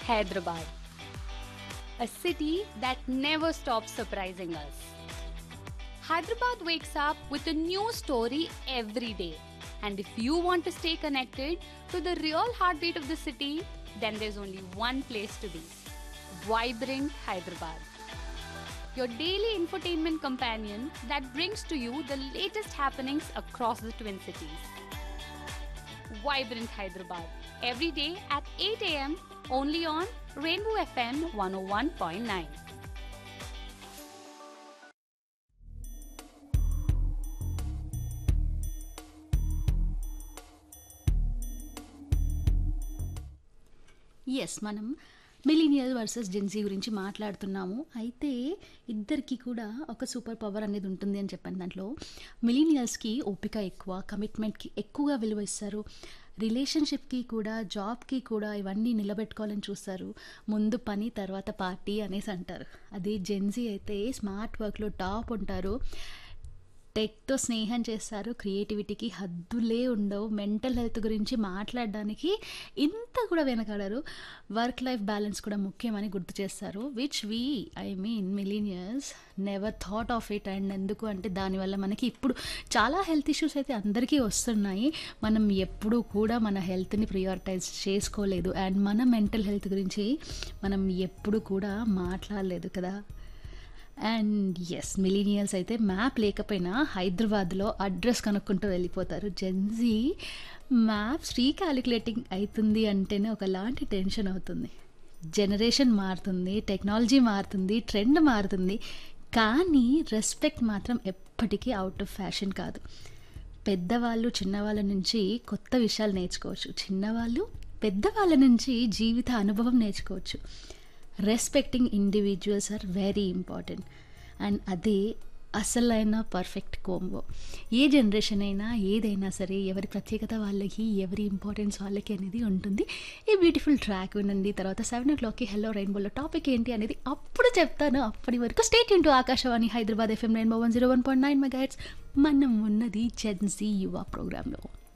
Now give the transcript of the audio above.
Hyderabad, a city that never stops surprising us. Hyderabad wakes up with a new story every day. And if you want to stay connected to the real heartbeat of the city, then there's only one place to be Vibrant Hyderabad. Your daily infotainment companion that brings to you the latest happenings across the Twin Cities. Vibrant Hyderabad, every day at 8 am only on Rainbow FM 101.9. Yes మనం millennial versus Gen Z గురించి మాట్లాడుతున్నాము అయితే ఇద్దరికి కూడా ఒక super power అనేది ఉంటుంది అని చెప్పాను దాంట్లో మిలీనియల్స్కి ఓపిక ఎక్కువ కమిట్మెంట్కి ఎక్కువగా విలువ ఇస్తారు రిలేషన్షిప్కి కూడా జాబ్కి కూడా ఇవన్నీ నిలబెట్టుకోవాలని చూస్తారు ముందు పని తర్వాత పార్టీ అనేసి అంటారు అదే జెన్సీ అయితే స్మార్ట్ వర్క్లో టాప్ ఉంటారు టెక్తో స్నేహం చేస్తారు క్రియేటివిటీకి హద్దులే ఉండవు మెంటల్ హెల్త్ గురించి మాట్లాడడానికి ఇంత కూడా వెనకాడరు వర్క్ లైఫ్ బ్యాలెన్స్ కూడా ముఖ్యమని గుర్తు చేస్తారు which we I mean millionaires never thought of it and ఎందుకు అంటే దానివల్ల మనకి ఇప్పుడు చాలా హెల్త్ ఇష్యూస్ అయితే అందరికీ వస్తున్నాయి మనం ఎప్పుడూ కూడా మన హెల్త్ని ప్రియారిటైజ్ చేసుకోలేదు అండ్ మన మెంటల్ హెల్త్ గురించి మనం ఎప్పుడు కూడా మాట్లాడలేదు కదా అండ్ ఎస్ మిలీనియల్స్ అయితే మ్యాప్ లేకపోయినా హైదరాబాద్లో అడ్రస్ కనుక్కుంటూ వెళ్ళిపోతారు జెన్జీ మ్యాప్స్ రీకాలిక్యులేటింగ్ అవుతుంది అంటేనే ఒకలాంటి టెన్షన్ అవుతుంది జనరేషన్ మారుతుంది టెక్నాలజీ మారుతుంది ట్రెండ్ మారుతుంది కానీ రెస్పెక్ట్ మాత్రం ఎప్పటికీ అవుట్ ఆఫ్ ఫ్యాషన్ కాదు పెద్దవాళ్ళు చిన్నవాళ్ళ నుంచి కొత్త విషయాలు నేర్చుకోవచ్చు చిన్నవాళ్ళు పెద్దవాళ్ళ నుంచి జీవిత అనుభవం నేర్చుకోవచ్చు respecting individuals are very important and అదే అసలైన పర్ఫెక్ట్ కోంబో ఏ జనరేషన్ అయినా ఏదైనా సరే ఎవరి ప్రత్యేకత వాళ్ళకి ఎవరి ఇంపార్టెన్స్ వాళ్ళకి అనేది ఉంటుంది ఈ బ్యూటిఫుల్ ట్రాక్ వినండి తర్వాత సెవెన్ ఓ క్లాక్కి హెల్లో రెయిన్బోలో టాపిక్ ఏంటి అనేది అప్పుడు చెప్తాను అప్పటి వరకు stay tuned to Akashvani Hyderabad FM rainbow one zero one point nine megahertz మనం ఉన్నది జెన్సీ యువ ప్రోగ్రాంలో